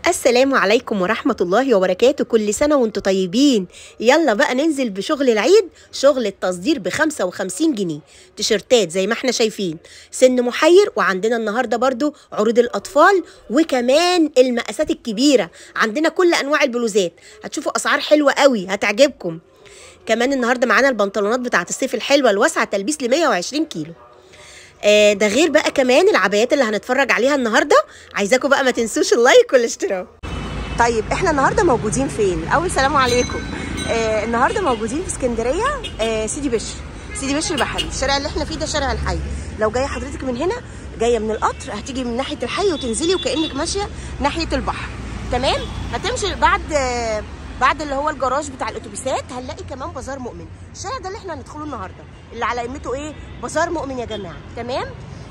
السلام عليكم ورحمة الله وبركاته كل سنة وانتم طيبين يلا بقى ننزل بشغل العيد شغل التصدير ب 55 جنيه تيشرتات زي ما احنا شايفين سن محير وعندنا النهاردة برضو عروض الأطفال وكمان المقاسات الكبيرة عندنا كل أنواع البلوزات هتشوفوا أسعار حلوة قوي هتعجبكم كمان النهاردة معانا البنطلونات بتاعت الصيف الحلوة الواسعة تلبيس ل 120 كيلو آه، ده غير بقى كمان العبايات اللي هنتفرج عليها النهارده عايزاكم بقى ما تنسوش اللايك والاشتراك طيب احنا النهارده موجودين فين اول سلام عليكم آه النهارده موجودين في اسكندريه آه سيدي بشر سيدي بشر بحري الشارع اللي احنا فيه ده شارع الحي لو جايه حضرتك من هنا جايه من القطر هتيجي من ناحيه الحي وتنزلي وكانك ماشيه ناحيه البحر تمام هتمشي بعد آه بعد اللي هو الجراج بتاع الاتوبيسات هنلاقي كمان بازار مؤمن الشارع ده اللي احنا هندخله النهارده اللي على قيمته ايه بازار مؤمن يا جماعه تمام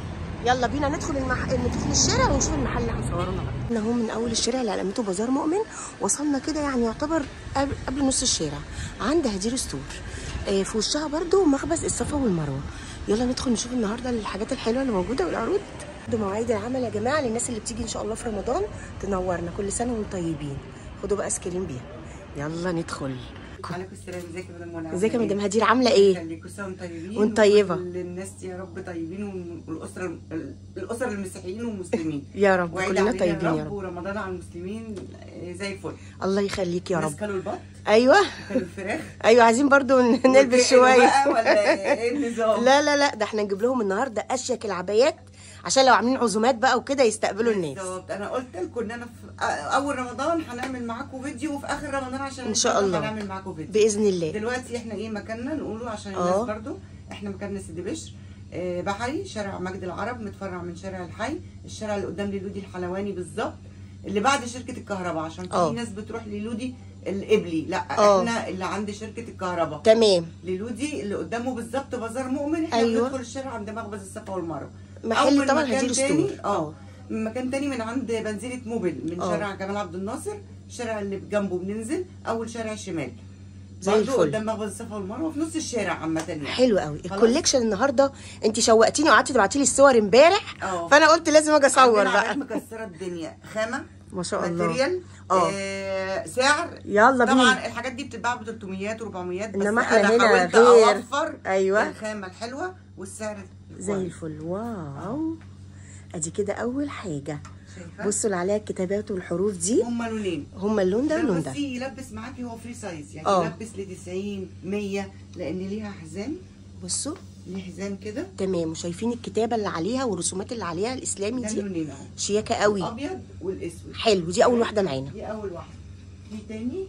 يلا بينا ندخل المح... ندخل الشارع ونشوف المحل اللي هنصوره النهارده احنا اهو من اول الشارع اللي على قيمته بازار مؤمن وصلنا كده يعني يعتبر قبل, قبل نص الشارع عند هدير ستور آه في وشها برده مخبز الصفا والمروه يلا ندخل نشوف النهارده الحاجات الحلوه اللي موجوده والعروض ده مواعيد العمل يا جماعه للناس اللي بتيجي ان شاء الله في رمضان تنورنا كل سنه وانتم طيبين خدوا بقى سكرين بيها يلا ندخل عليكم السلام ازيك يا مدام منى ازيك يا مدام هدير عامله ايه خليكم سوا وانتم طيبين وانت طيبة. وكل الناس يا رب طيبين والاسره الاسر المسيحيين والمسلمين يا رب وعيد كلنا علينا طيبين يا رب ورمضان على المسلمين زي الفل الله يخليك يا الناس رب كلوا البط ايوه كلوا الفراخ ايوه عايزين برضو نلبس وتقلوا شويه بقى ولا ايه النظام لا لا لا ده احنا نجيب لهم النهارده اشيك العبايات عشان لو عاملين عزومات بقى وكده يستقبلوا الناس بالظبط انا قلت لكم ان انا في اول رمضان هنعمل معاكم فيديو وفي اخر رمضان عشان إن شاء الله. هنعمل معاكم فيديو باذن الله دلوقتي احنا ايه مكاننا نقوله عشان اه. الناس برضو احنا مكاننا سيدي بشر آه، بحري شارع مجد العرب متفرع من شارع الحي الشارع اللي قدام ليلودي الحلواني بالظبط اللي بعد شركه الكهرباء عشان اه. في ناس بتروح ليلودي القبلي لا اه. احنا اللي عند شركه الكهرباء تمام ليلودي اللي قدامه بالظبط بازار مؤمن احنا ايوه. بندخل الشارع عند مخبز الصفا والمروه محل أول طبعا مكان هدير تاني- ستور. اه من مكان تاني من عند بنزينة موبل من اه. شارع جمال عبد الناصر الشارع اللي جنبه بننزل اول شارع شمال زي برضو الفل. قدام مخبز الصفا والمروه في نص الشارع عامه يعني حلو قوي خلاص. الكوليكشن النهارده انت شوقتيني وقعدتي تبعتي لي الصور امبارح اه. فانا قلت لازم اجي اصور عندنا عادات بقى مكسره الدنيا خامه ما شاء الله. ماتريال اه. آه سعر يلا طبعا بينا. الحاجات دي بتتباع ب 300 400 بس إنما إحنا انا هنا حاولت غير. اوفر أيوة. الخامه الحلوه والسعر زي الكويس. الفل واو ادي كده اول حاجه شايفه بصوا اللي عليها الكتابات والحروف دي هما لونين هما اللون ده واللون ده بس يلبس معاكي هو فري سايز يعني اه. يلبس ل 90 100 لان ليها حزام بصوا ليه حزام كده تمام وشايفين الكتابه اللي عليها والرسومات اللي عليها الاسلامي ده دي اللونين اهو شياكه قوي الابيض والاسود حلو دي اول واحده معانا دي اول واحده في تاني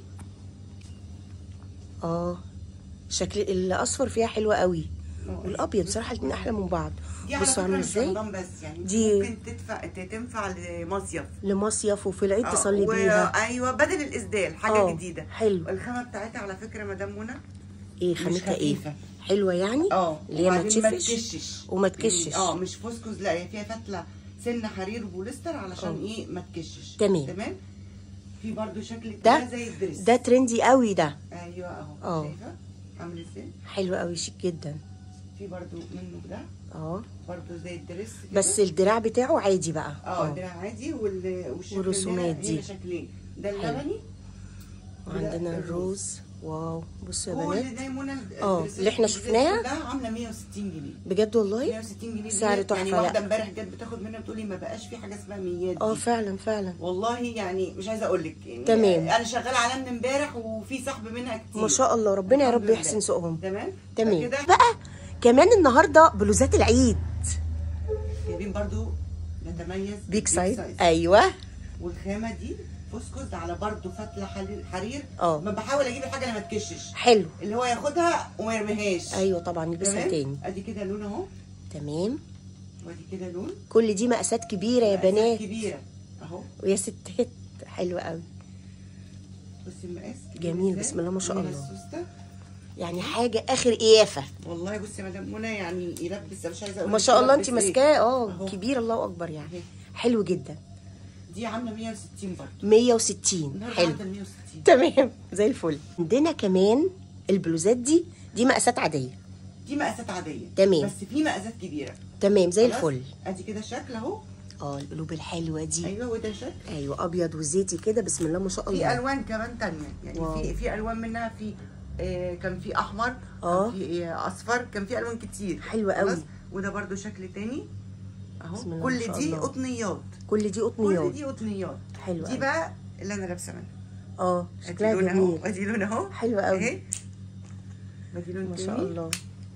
اه شكل الاصفر فيها حلوه قوي اه. والابيض بصراحه الاثنين احلى من بعض دي على بصوا فكره عامل مش ازاي رمضان بس يعني دي- ممكن تدفع تنفع لمصيف لمصيف وفي العيد اه، تصلي و- بيها ايوه بدل الاسدال حاجه اه، جديده حلو. الخامه بتاعتها على فكره مدام منى ايه مش خامتها ايه خفيفة. حلوه يعني اه اللي هي ما وبعدين ما تشفش تكشش وما تكشش اه مش فوسكوز لا هي فيها فتله سن حرير وبوليستر علشان اه. ايه ما تكشش تمام. تمام في برضو شكل ده كده زي الدريس ده ترندي قوي ده ايوه اهو اه. شايفه عامل ازاي حلو قوي شيك جدا في برضو منه ده اه برضو زي الدريس كده بس الدراع بتاعه عادي بقى اه دراع عادي وال والشكل والرسومات هنا- دي. هنا شكلين ده حلو. اللبني وعندنا وده الروز واو بصوا يا كل بنات ده منى اه، الدريسات اللي احنا دي شفناها؟ كلها عامله 160 جنيه بجد والله 160 جنيه سعر دي- تحفة، يعني لا. واحده امبارح جت بتاخد منها بتقولي ما بقاش في حاجه اسمها ميات اه دي. فعلا فعلا والله يعني مش عايزه اقول لك يعني تمام. انا شغاله عليها من امبارح وفي سحب منها كتير ما شاء الله ربنا يا الحمد رب لله. يحسن سوقهم تمام تمام كده بقى كمان النهارده بلوزات العيد جايبين برضو نتميز بيك سايز ايوه والخامه دي فوسكوز على برضو فتله حرير حرير اه. ما بحاول اجيب الحاجه اللي ما تكشش حلو اللي هو ياخدها وما يرميهاش ايوه طبعا نلبسها تمام؟ تاني ادي كده لون اهو تمام وادي كده لون كل دي مقاسات كبيره يا مقاسات بنات كبيره اهو ويا ستات حلوه قوي بصي المقاس كبير جميل، إزاي. بسم الله ما شاء وهنا الله. السوسته يعني حاجه اخر قيافه والله بصي يا مدام منى يعني يلبس مش عايزه اقول ما لك شاء الله انت يلبس إيه. ماسكاه اه أهو. كبير الله اكبر يعني أهي. حلو جدا دي عامله 160 برضه 160 النهارده حلو عامله 160 تمام زي الفل عندنا كمان البلوزات دي دي مقاسات عاديه دي مقاسات عاديه تمام. بس في مقاسات كبيره تمام زي خلاص؟ الفل ادي كده شكل اهو اه القلوب الحلوه دي ايوه وده شكل ايوه ابيض وزيتي كده بسم الله ما شاء في الله الوان كمان تانية يعني واو. في في الوان منها في آه كان في احمر آه. كان في آه اصفر كان في الوان كتير حلوة خلاص؟ قوي. وده برضو شكل تاني بسم اهو الله ما كل شاء دي الله. قطنيات كل دي كل قطنيات دي قطنيات حلوة دي قوي. بقى اللي انا لابسه منها اه ادي شكلها لون اهو جميل ادي لون اهو حلوة قوي. اهي ادي لون ما تاني شاء الله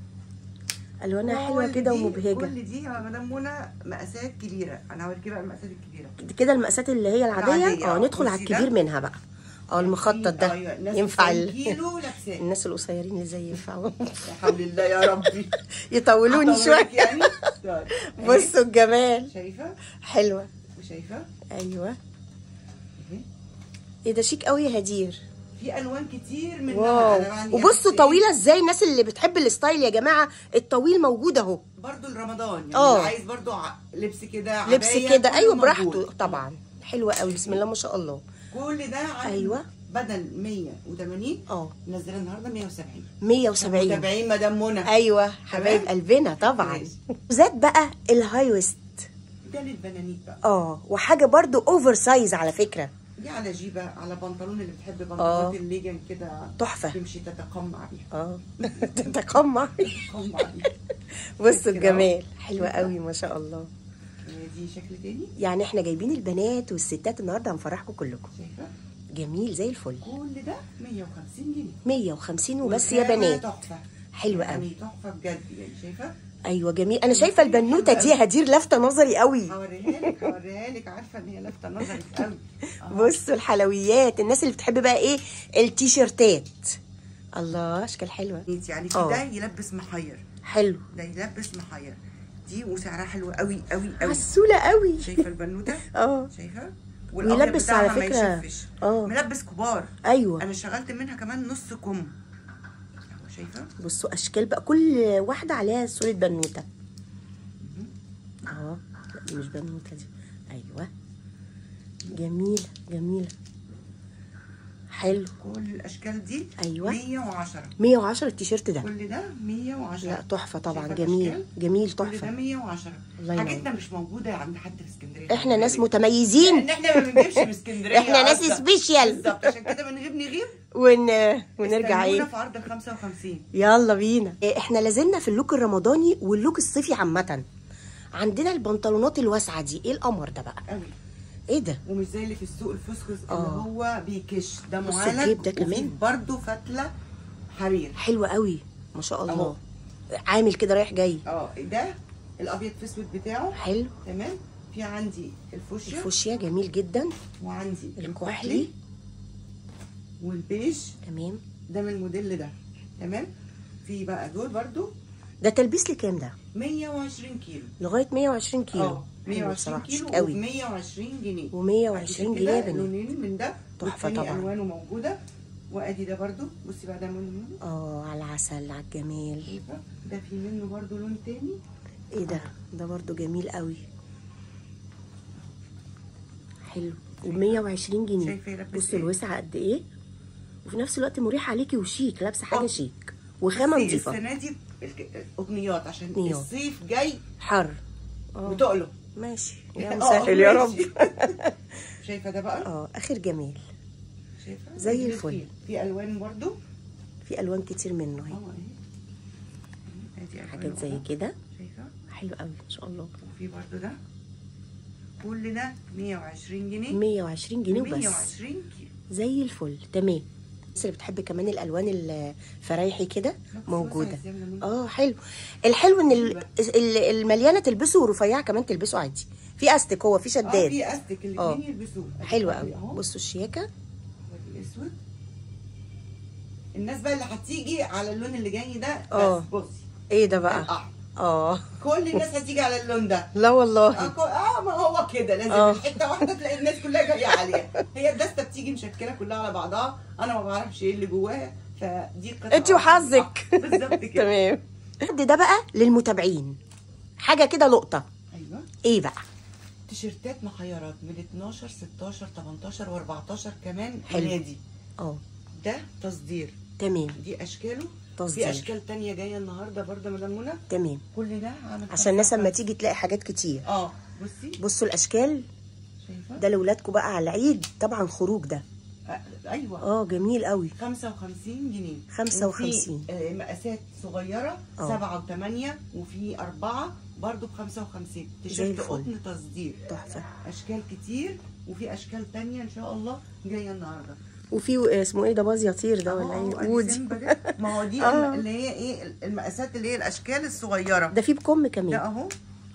الوانها حلوه كل كده دي- ومبهجه كل دي يا مدام منى مقاسات كبيره انا هوريكي بقى المقاسات الكبيره دي كده المقاسات اللي هي العاديه العادية، اه آه. ندخل على بصي ده. الكبير منها بقى اه المخطط ده أيوة، الناس ينفع 90 ال- كيلو لابساه الناس القصيرين اللي زي ينفعوا يا حول الله يا ربي يطولوني هطولك شويه يعني طيب. أهي. بصوا الجمال شايفه حلوه وشايفه ايوه أهي. ايه ده شيك قوي يا هدير في الوان كتير منها واو أنا عندي وبصوا إيه؟ طويله ازاي الناس اللي بتحب الستايل يا جماعه الطويل موجود اهو برضو لرمضان يعني آه. اللي عايز برضو ع- لبس كده لبس عباية، كده كله ايوه موجود. براحته طبعا حلوه قوي بسم الله ما شاء الله كل ده عامل أيوة. بدل 180 اه منزله النهارده 170 170 متابعين مدام منى ايوه حبايب تمام؟ قلبنا طبعا ماشي. زاد بقى الهاي ويست ده للبنانيت بقى اه وحاجه برضو اوفر سايز على فكره دي على جيبه على بنطلون اللي بتحب آه. بنطلونات الليجن كده تحفة. تمشي تتقمع بيها اه تتقمع تتقمع بيها بصوا كده الجمال أهو. حلوه قوي ما شاء الله آه، دي شكل تاني يعني احنا جايبين البنات والستات النهارده هنفرحكم كلكم شايفه جميل زي الفل كل ده 150 جنيه 150 وبس يا والخامة بنات تحفه حلوة يعني قوي. تحفه بجد يعني شايفه ايوه جميل انا شايفه البنوته دي هدير لافته نظري قوي هوريها لك هوريها لك عارفه ان هي لافته نظرك قوي أهو. بصوا الحلويات الناس اللي بتحب بقى ايه التيشيرتات الله اشكال حلوه يعني في آه. ده يلبس محير حلو ده يلبس محير دي وسعرها حلو قوي قوي قوي عسوله قوي شايفه البنوته اه شايفه ويلبس على بتاعها ما فكرة- يشفش. آه. ملبس كبار ايوه انا اشتغلت منها كمان نص كم اهو شايفه بصوا اشكال بقى كل واحده عليها صوره بنوته اه لا دي مش بنوته دي ايوه جميله جميله حلو كل الاشكال دي أيوة. 110 110 التيشيرت ده كل ده 110 لا تحفه طبعا شايفة جميل الأشكال؟ جميل كل ده تحفه 110 الله ينور. حاجتنا مش موجوده عند حد في اسكندريه احنا ناس لان متميزين احنا ما بنجيبش من اسكندريه احنا ناس أصلاً. سبيشال. بالظبط عشان كده بنغيب نغيب ون... ونرجع استنونا ايه في عرض ال 55 يلا بينا إيه، احنا لازلنا في اللوك الرمضاني واللوك الصيفي عامه عندنا البنطلونات الواسعه دي ايه القمر ده بقى قوي ايه ده ومش زي اللي في السوق الفسخس اللي آه. هو بيكش ده بص معالج الجيب ده وفيه كمان. برضه فتله حرير حلو قوي ما شاء الله أهو. عامل كده رايح جاي اه ده الابيض في اسود بتاعه حلو تمام في عندي الفوشيا الفوشيا جميل جدا وعندي الكحلي والبيج تمام ده من الموديل ده تمام في بقى دول برضو ده تلبيس لكام ده 120 كيلو لغايه 120 كيلو اه حلو 120 بصراحة، كيلو شيك قوي 120 جنيه و120 بعد جنيه كده يا بنات لونين من ده تحفة والتاني طبعا. الوانه موجوده وادي ده برضو بصي بقى ده منه منه اه على العسل على الجمال شايفة؟ ده في منه برضو لون تاني ايه ده ده برضو جميل قوي حلو و120 جنيه شايفة يلبس بصوا إيه؟ الوسعه قد ايه وفي نفس الوقت مريح عليكي وشيك لابسه حاجه آه. شيك وخامه بصي نظيفه السنه دي الك- قطنيات عشان قطنيات. الصيف جاي حر اه بتقله ماشي يا آه، مسهل يا رب ماشي. شايفه ده بقى اه اخر جميل شايفه زي في- الفل. في الوان برضو في الوان كتير منه اه اهي اهي ادي ألوان حاجات زي أهو. كده شايفه حلو قوي ما شاء الله وفي برضو ده كل ده 120 جنيه 120 جنيه وبس 120 كيلو زي الفل تمام الناس اللي بتحب كمان الالوان الفرايحي كده موجوده اه حلو الحلو ان ال- ال- المليانه تلبسه ورفيعه كمان تلبسه عادي في استك هو في اه شداد في استك آه. الاثنين يلبسوه أدي حلو برضو قوي اهو بصوا الشياكه وادي اسود الناس بقى اللي هتيجي على اللون اللي جاي ده آه. بس بصي ايه ده ده بقى الأحمر. اه كل الناس هتيجي على اللون ده لا اه والله كو- اه ما هو كده لازم آه. من حته واحده تلاقي الناس كلها جايه عليها هي الدسته بتيجي مشكله كلها على بعضها انا ما بعرفش ايه اللي جواها فدي قطعه انت وحظك آه، بالظبط كده تمام الحد ده بقى للمتابعين حاجه كده لقطه ايوه ايه بقى تيشيرتات محيرات من 12 16 18 و14 كمان حلو. نادي اه ده تصدير تمام دي اشكاله تصدير. في اشكال تانية جايه النهارده برضه مدام منى تمام كل ده عامل عشان الناس 55. لما تيجي تلاقي حاجات كتير اه بصي بصوا الاشكال شايفه ده لاولادكم بقى على العيد طبعا خروج ده آه، ايوه اه جميل قوي 55 جنيه 55. وفي آه، مقاسات صغيره اه. 7 و8 وفي 4 برضو ب 55 زي تيشيرت الفل. قطن تصدير تحفه اشكال كتير وفي اشكال تانية ان شاء الله جايه النهارده وفي اسمه ايه ده باز يطير ده ولا أهو، ايه أدي وودي سيمبا ده. ما هو دي آه. اللي هي ايه المقاسات اللي هي الاشكال الصغيره ده في بكم ده كمان اهو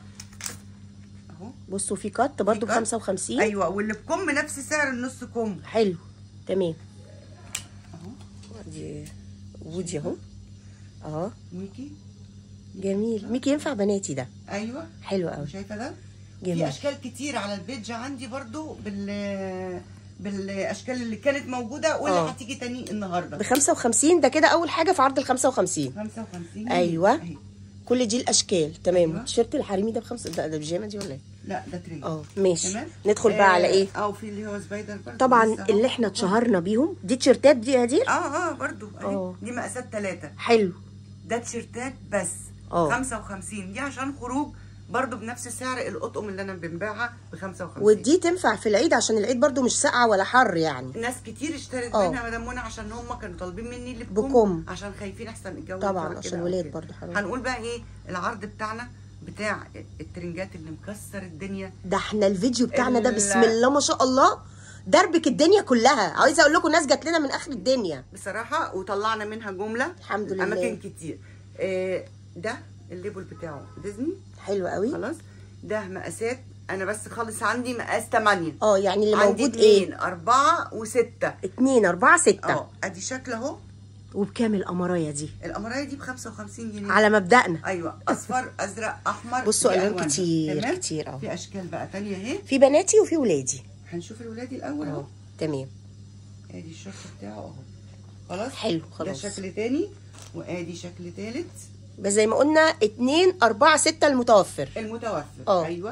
اهو بصوا في كات برضو ب كات. 55 ايوه واللي بكم نفس سعر النص كم حلو تمام اهو دي وودي اهو اه ميكي جميل ميكي ينفع بناتي ده ايوه حلو قوي شايفه ده جميل. في اشكال كتير على البيج عندي برضو بال بالاشكال اللي كانت موجوده واللي آه. هتيجي تاني النهارده ب 55 ده كده اول حاجه في عرض ال 55 55 أيوة. أهي. كل دي الاشكال تمام أيوة. التيشيرت الحريمي ده بخمسه ده ده بيجامه دي ولا ايه؟ لا ده تري اه ماشي تمام ندخل بقى على ايه؟ اه وفي اللي هو سبايدر برضو طبعا لسه أهو. اللي احنا اتشهرنا بيهم دي تيشيرتات دي يا هدير اه اه برضو آه. اهي دي مقاسات ثلاثه حلو ده تيشيرتات بس اه. 55 دي عشان خروج برضو بنفس سعر القطقم اللي انا بنبيعها ب 55 ودي تنفع في العيد عشان العيد برضو مش ساقعه ولا حر يعني ناس كتير اشترت اه. منها مدام منى عشان هم كانوا طالبين مني اللي بكم. عشان خايفين احسن الجو طبعاً، يطلع عشان كده أو ولاد كده. برضو حرام. هنقول بقى ايه العرض بتاعنا بتاع الترنجات اللي مكسر الدنيا ده احنا الفيديو بتاعنا ده ال- بسم الله ما شاء الله دربك الدنيا كلها عايزه اقول لكم ناس جات لنا من اخر الدنيا بصراحه وطلعنا منها جمله الحمد لله. اماكن كتير آه ده الليبل بتاعه ديزني حلو قوي خلاص ده مقاسات انا بس خالص عندي مقاس 8 اه يعني اللي عندي موجود ايه 2 4 و6 اتنين اربعة ستة اه ادي شكل اهو وبكام القمرايه دي القمرايه دي ب 55 جنيه على مبدأنا ايوه اصفر ازرق احمر بصوا دي ألوان ألوانها. كتير، تمام؟ كتير أهو. في اشكال بقى تانية اهي في بناتي وفي ولادي هنشوف الولادي الاول اهو اه تمام ادي الشورت بتاعه اهو خلاص حلو، ده خلاص. شكل تاني وادي شكل تالت بس زي ما قلنا اتنين اربعة ستة المتوفر المتوفر اه. ايوه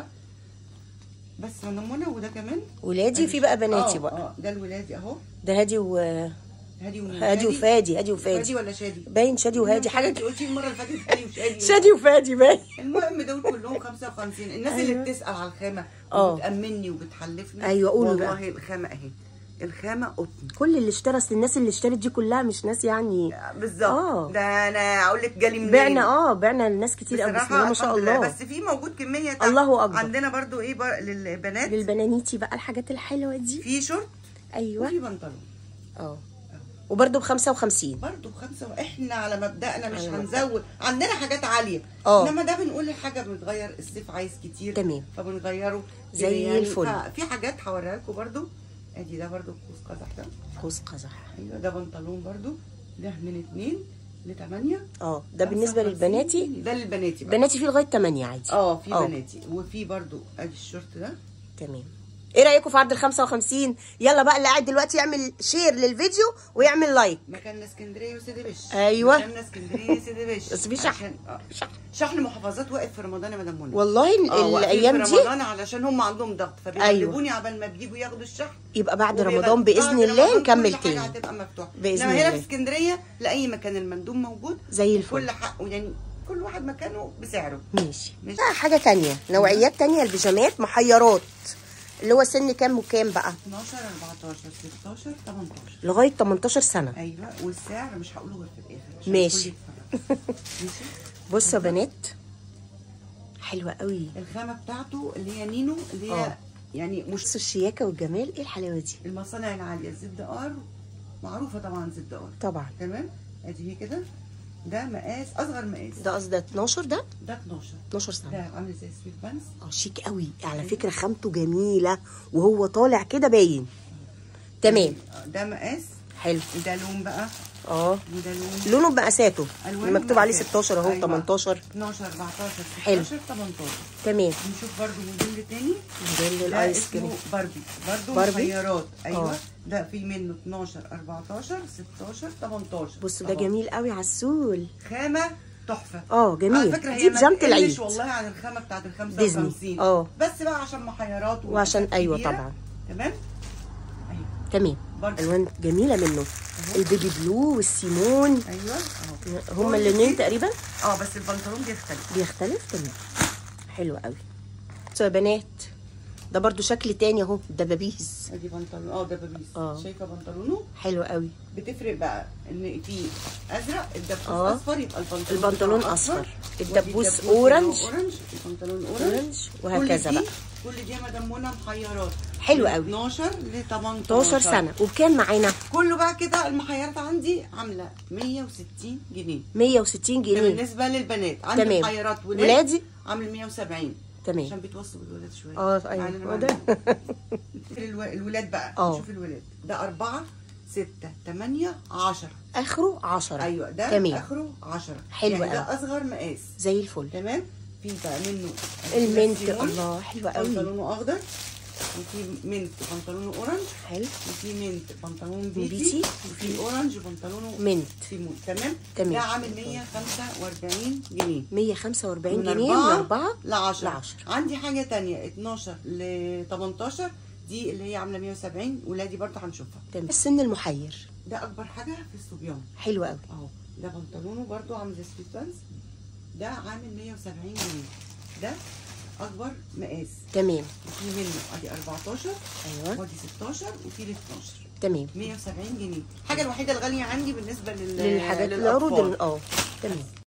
بس مدام منى وده كمان ولادي في بقى بناتي اه بقى اه ده الولادي اهو ده هادي و هادي ومين؟ هادي وفادي هادي فادي وفادي ولا شادي؟ باين شادي وهادي حاجه انت قلتي المره اللي فاتت هادي وشادي شادي وفادي باين المهم دول كلهم 55 الناس اللي أيوة. بتسال على الخامه اه. وبتامني وبتحلفني أيوة، قولوا والله بقى. الخامه اهي الخامه قطن كل اللي اشترى اصل الناس اللي اشترت دي كلها مش ناس يعني بالظبط اه. ده انا اقول لك جالي منين بعنا اه بعنا لناس كتير قوي بسم بصراحه الله ما شاء الحمد لله. الله بس في موجود كميه تحت. الله أكبر. عندنا برضو ايه بر... للبنات للبنانيتي بقى الحاجات الحلوه دي في شورت ايوه وفي بنطلون اه وبرده ب 55 برضو بخمسة احنا على مبدأنا مش على هنزود عندنا حاجات عالية اه. انما ده بنقول الحاجة بنتغير الصيف عايز كتير تمام. فبنغيره زي كده يعني. الفل. ففي حاجات هوريها لكم برضو ادي ده برضو قوس قزح ده قوس قزح ايوه ده بنطلون برضو ده من اتنين لتمانية اه ده بالنسبه 55 للبناتي جنيه. ده للبناتي بقى بناتي فيه لغايه 8 عادي اه في اه. بناتي وفي برضو ادي الشورت ده تمام ايه رايكم في عرض ال 55 يلا بقى اللي قاعد دلوقتي يعمل شير للفيديو ويعمل لايك مكاننا اسكندريه وسيدي بش أيوة. مكاننا اسكندريه وسيدي بش بس في شحن. عشان- آه. شحن محافظات واقف في رمضان يا مدام منى والله ال- اه واقفين الايام في دي رمضان علشان هم عندهم ضغط فبيغلبوني عبال ما بيجوا ياخدوا الشحن يبقى بعد وبيبقى رمضان باذن بعد الله رمضان نكمل كل حاجة تاني هتبقى مفتوحه بإذن انما هنا الله. في اسكندريه لاي مكان المندوب موجود زي الفل. كل حق يعني كل واحد مكانه بسعره ماشي ماشي. بقى حاجه تانية نوعيات تانية البيجامات محيرات اللي هو سن كام وكام بقى 12 14 16 18 لغايه 18 سنه ايوه والسعر مش هقوله غير في الاخر عشان ماشي. الكل يتفرج. ماشي بصوا يا بنات حلوه قوي الخامه بتاعته اللي هي نينو اللي هي اه. يعني مش بصوا الشياكه والجمال ايه الحلاوه دي المصانع العاليه زد ار معروفه طبعا زد ار طبعا تمام ادي هي كده ده مقاس اصغر مقاس ده قصده 12 ده ده 12 12 سنه ده عامل زي سويت بانس اه شيك قوي على فكره خامته جميله وهو طالع كده باين تمام ده مقاس حلو وده لون بقى اه وده لون لونه بمقاساته ألوانه مكتوب عليه بمقاسات. 16 اهو أيوة. 18 12 14 حلو. 16 18 تمام نشوف برضو موديل تاني موديل ده الايس اسمه كريم باربي برضو باربي؟ مخيرات ايوه اه. ده في منه 12 14 16 18 بصوا ده أهو. جميل قوي عسول خامه تحفه اه جميل على فكره هي دي ما بيجامه تقلش العيد والله عن الخامه بتاعت ال ديزني. 55 اه. بس بقى عشان محيرات وعشان ومقاسات ايوه كبيرة. طبعا تمام ايوه تمام برضو. الوان جميله منه البيبي بلو والسيمون ايوه اهو هما اللونين تقريبا اه بس البنطلون بيختلف بيختلف تمام حلو قوي بنات ده برضو شكل تاني اهو دبابيس ادي بنطلون اه دبابيس آه. شايفه بنطلونه حلو قوي بتفرق بقى ان في ازرق الدبوس آه. اصفر يبقى البنطلون البنطلون بتاعه أصفر. ودي الدبوس اللي هو أورنج. اورنج البنطلون اورنج اورنج وهكذا كل بقى دي كل دي يا مدام منى محيرات حلو من قوي. 12 ل 18 12 سنه وبكام معانا كله بقى كده المحيرات عندي عامله 160 جنيه 160 ده جنيه بالنسبه للبنات عندي تمام. محيرات ولاد ولادي عامل 170 تمام. عشان بيتوصوا بالولاد شويه اه يعني ايوه أنا هو ده الو- الولاد بقى اه. شوف الولاد ده أربعة ستة تمانية عشرة اخره 10 أيوة ده تمام. آخره عشرة حلو يعني ده أوي. أصغر مقاس زي الفل تمام في بقى منه المنت سيمون، الله حلوه قوي بنطلونه أخضر وفي منت بنطلونه أورنج حلو وفي منت بنطلون بيتي, بيتي. وفي أورنج بنطلونه منت سيمون تمام تمام. ده عامل 145 جنيه 145 من جنيه من أربعة 4 ل 10 ل 10 عندي حاجه تانية 12 ل 18 دي اللي هي عامله 170 ولادي برضه هنشوفها تمام السن المحير ده اكبر حاجه في الصبيان حلو قوي اهو ده بنطلونه برضه عامل زي سويت بانس ده عامل 170 جنيه ده اكبر مقاس تمام وفي منه ادي 14 ايوه وادي 16 وفي ال 12 تمام 170 جنيه الحاجه الوحيده الغاليه عندي بالنسبه لل للحاجات للأطفال. العروض ال- اه تمام